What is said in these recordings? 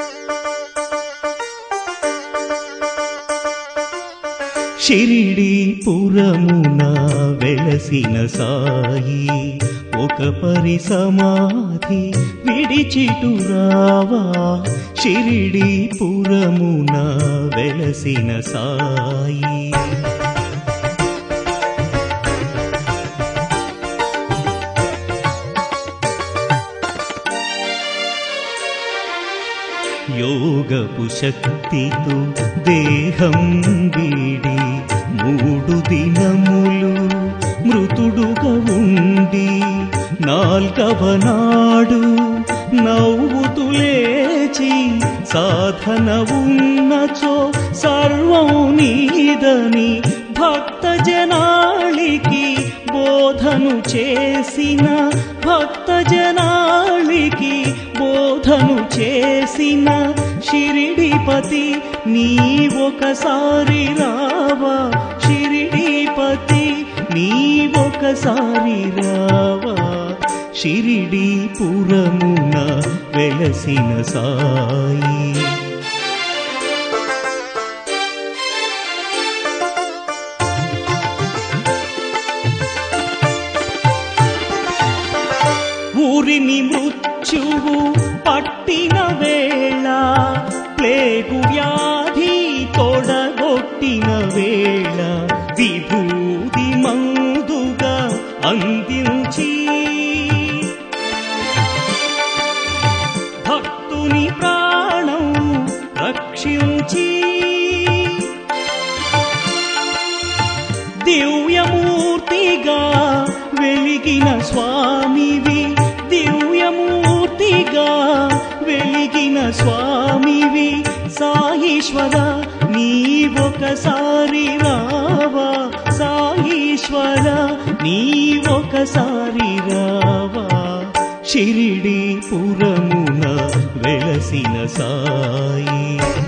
షిరిడి పురమున వెలసిన సాయి ఒక పరి సమాధి విడిచిటురావా షిరిడి పురమున వెలసిన సాయి యోగపు శక్తితో దేహం వీడి మూడు దినములు మృతుడుగా ఉండి నాల్గవ నాడు నవ్వుతూ లేచి సాధన ఉన్నచో సర్వం నీదని భక్త జనాళికి బోధను చేసిన భక్త జనాళికి బోధను చేసిన షిరిడిపతి నీ ఒకసారి రావా షిరిడిపతి నీ ఒకసారి రావా షిరిడి పురమున వెలసిన సాయి ఊరిని మృత్యువు పట్టిన వేళ ప్లేగు వ్యాధి తొడగొట్టిన వేళ విభూది మందుగా అందించి భక్తుని ప్రాణం రక్షించి దివ్యమూర్తిగా వెలిగిన స్వామివి దివ్యమూర్తిగా వెలిగిన స్వామివి సాయీశ్వర నీ ఒకసారి రావా సాయీశ్వర నీ ఒకసారి రావా షిరిడి పురమున వెలసిన సాయి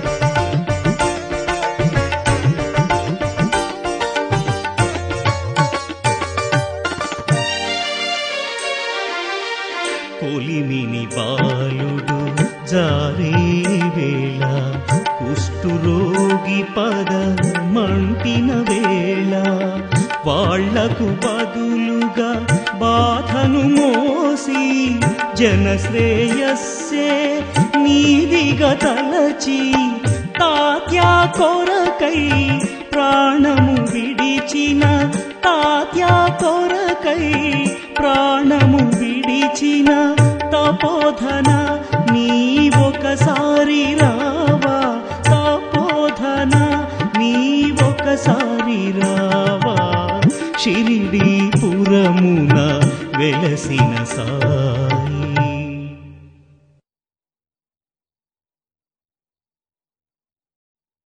కొలిమిని బాలుడు జారే వేళ కుష్ఠురోగి పద మంటిన వేళ వాళ్లకు బదులుగా బాధను మోసి జనశ్రేయస్సే నీదిగా తలచి తాత్యా కొరకై ప్రాణము విడిచిన తాత్యా కొరకై ప్రాణము విడిచిన తపోధన నీ ఒకసారి రావా తపోధన నీ ఒకసారి రావా షిరిడి పురమున వెలసిన సాయి